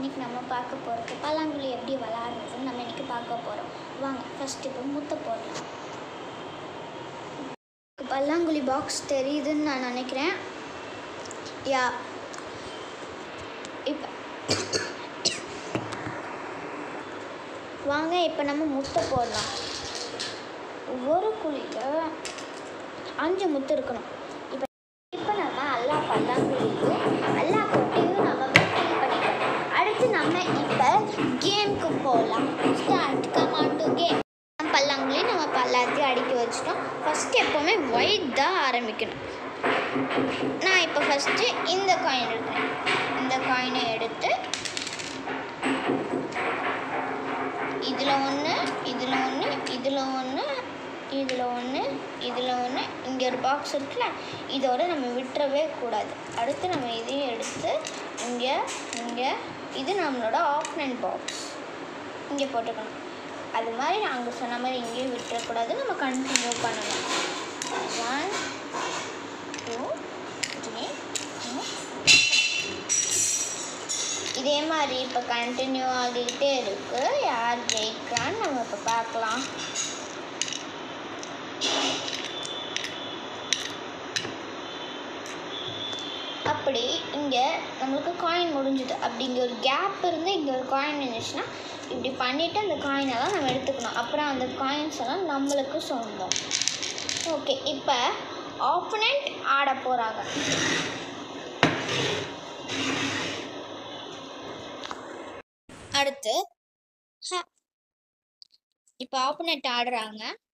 இன்னைக்கு நம்ம பார்க்க போகிறது பல்லாங்குழி எப்படி விளாட்றதுன்னு நம்ம இன்னைக்கு பார்க்க போகிறோம் வாங்க ஃபர்ஸ்ட் இப்போ முத்த போடலாம் பல்லாங்குழி பாக்ஸ் தெரியுதுன்னு நான் நினைக்கிறேன் யா இப்போ வாங்க இப்போ நம்ம முட்டை போடலாம் ஒரு குழியில் அஞ்சு முத்து இருக்கணும் இப்போ இப்போ நம்ம எல்லா பல்லாங்குழியும் எல்லா கொட்டையும் நம்ம ஃபில் பண்ணிட்டோம் அடுத்து நம்ம இப்போ கேமுக்கு போகலாம் start come on to game pallanguzhi நம்ம பல்லாத்தையும் அடுக்கி வச்சிட்டோம் ஃபஸ்ட்டு எப்போவுமே ஒயிட் தான் ஆரம்பிக்கணும் நான் இப்போ ஃபஸ்ட்டு இந்த காயின் எடுக்கிறேன் இந்த காயினை எடுத்து இதில் ஒன்று இதில் ஒன்று இதில் ஒன்று இதில் ஒன்று இதில் ஒன்று இங்கே ஒரு பாக்ஸ் இருக்குல்ல இதோட நம்ம விட்டுறவே கூடாது அடுத்து நம்ம இதையும் எடுத்து இங்கே இங்கே இது நம்மளோட ஆப்னன் பாக்ஸ் இங்கே போட்டுக்கணும் அது மாதிரி நாங்கள் சொன்ன மாதிரி இங்கேயும் விட்டுறக்கூடாது நம்ம கண்டினியூ பண்ணணும் ஒன் டூ த்ரீ இதே மாதிரி இப்போ கண்டினியூ ஆகிக்கிட்டே இருக்கு யார் ஜெயிக்கிறான்னு நம்ம இப்போ பார்க்கலாம் அப்படி இங்கே நம்மளுக்கு காயின் முடிஞ்சுது அப்படி இங்கே ஒரு கேப் இருந்து இங்கே ஒரு காயின் இருந்துச்சுன்னா இப்படி பண்ணிவிட்டு அந்த காயினை தான் நம்ம எடுத்துக்கணும் அப்புறம் அந்த காயின்ஸ் எல்லாம் நம்மளுக்கு சொந்தம் ஓகே இப்போ ஆப்பனண்ட் ஆட போகிறாங்க அடுத்து இப்போ ஆப்பனண்ட் ஆடுறாங்க